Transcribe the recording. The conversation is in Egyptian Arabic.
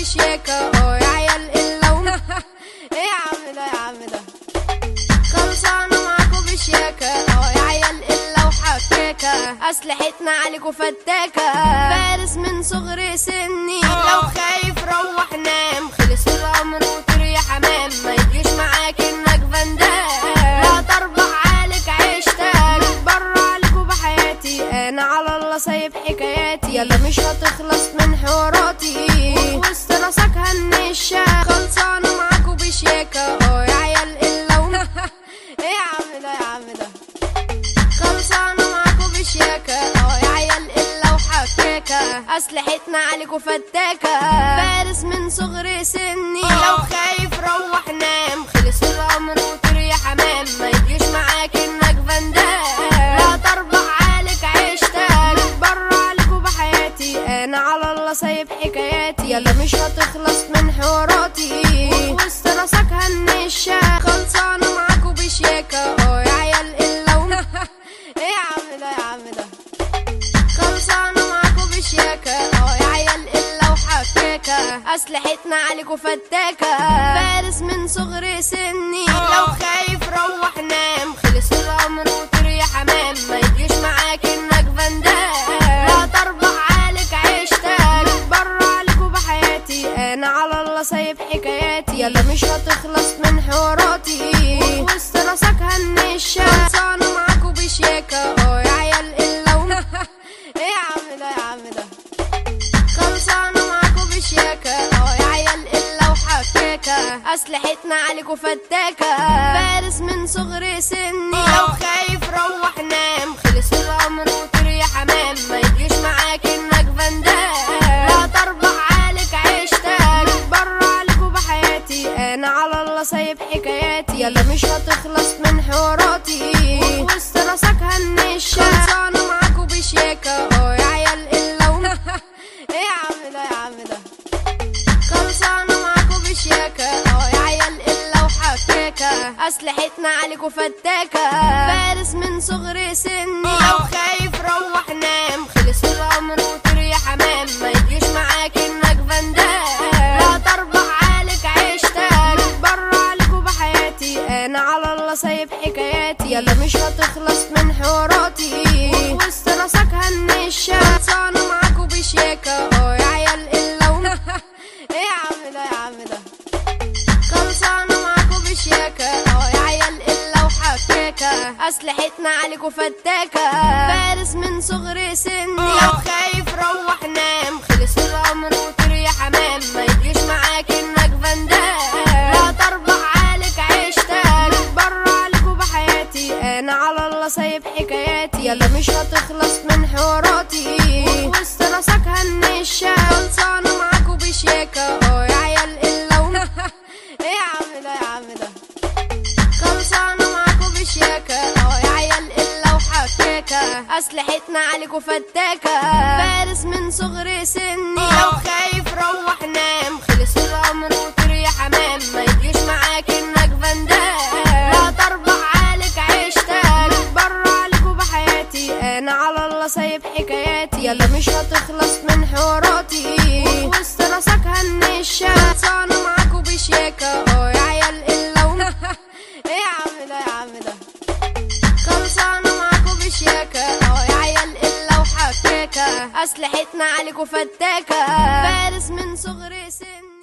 بشياكة اه يا عيال اللون ايه يا عم ده يا عم ده خلصانة معاكوا بشياكة اه يا عيال الا وحكاكة اسلحتنا عليكوا فتاكة فارس من صغر سني لو خايف روح نام خلص الامر وطير يا حمام ما يجيش معاك انك فندام لا تربح عليك عيشتك بره عليكوا بحياتي انا على الله سايب حكاياتي يلا مش هتخلص من حواراتي وسط راسك هنشا خلصانة معاكوا بشياكة اه يا عيال اللون ايه يا عم ده يا عم ده خلصانة معاكوا بشياكة اه يا عيال الا وحكاكة اسلحتنا عليكوا فتاكة فارس من صغر سني لو خايف روح نام خلص الامر وطير يا حمام ما يجيش معاك انك فندام لا تربح عليك عيشتك بره عليكوا بحياتي انا على الله سايب حكاياتي يلا مش هتخلص من حواراتي وسط راسك هنشا خلصانة معاكوا بشياكة اه يا عيال اللون ايه يا عم ده يا عم ده خلصانة معاكوا بشياكة اه يا عيال الا وحكاكة اسلحتنا عليكوا فتاكة فارس من صغر سني لو خايف روح نام خلص الامر وطير يا حمام ما يجيش معاك انك فندام لا تربح عليك عيشتك بره عليكوا بحياتي انا على الله سايب حكاياتي يلا مش هتخلص من حواراتي وسط راسك هنشا خلصانة معاكوا بشياكة اه يا عيال اللون ايه يا عم ده يا عم ده خلصانة معاكوا بشياكة اه يا عيال الا وحكاكة اسلحتنا عليكوا فتاكة فارس من صغر سني لو خايف روح نام خلص الامر وطير يا حمام ما يجيش معاك انك فندام لا تربح عليك عيشتك بره عليكوا بحياتي انا على الله سايب حكاياتي يلا مش هتخلص من حواراتي وسط راسك هنشا خلصانة معاكوا بشياكة اه يا عيال اللون ايه يا عم ده يا عم ده خلصانة معاكوا بشياكة اه يا عيال الا وحكاكة اسلحتنا عليكوا فتاكة فارس من صغر سني لو خايف روح نام خلص الامر وطير يا حمام ما يجيش معاك انك فندام لا تربح عليك عيشتك بره عليكوا بحياتي انا على الله سايب حكاياتي يلا مش هتخلص من حواراتي وسط راسك هنشا خلصانة معاكوا بشياكة اه يا عيال اللون ايه يا عم ده يا عم ده خلصانة معاكوا بشياكة اه يا عيال الا وحكاكة اسلحتنا عليكوا فتاكة فارس من صغر سني لو خايف روح نام خلص الامر وطير يا حمام ما يجيش معاك انك فندام لا تربح عليك عيشتك بره عليكوا بحياتي انا على الله سايب حكاياتي يلا مش هتخلص من حواراتي وسط راسك هنشا خلصانة معاكوا بشياكة اه يا عيال اللون ايه يا عم ده يا عم ده خلصانة معاكوا بشياكة اه يا عيال الا وحكاكة اسلحتنا عليكوا فتاكة فارس من صغر سني لو خايف روح نام خلص الامر وطير يا حمام ما يجيش معاك انك فندام لا تربح عليك عيشتك بره عليكوا بحياتي انا على الله سايب حكاياتي يلا مش هتخلص من حواراتي وسط راسك هنشا خلصانة معاكوا بشياكة اه يا عيال اللون ايه يا عم ده يا عم ده خلصانة معاكوا بشياكة اه يا عيال الا وحكاكة اسلحتنا عليكوا فتاكة فارس من صغر سن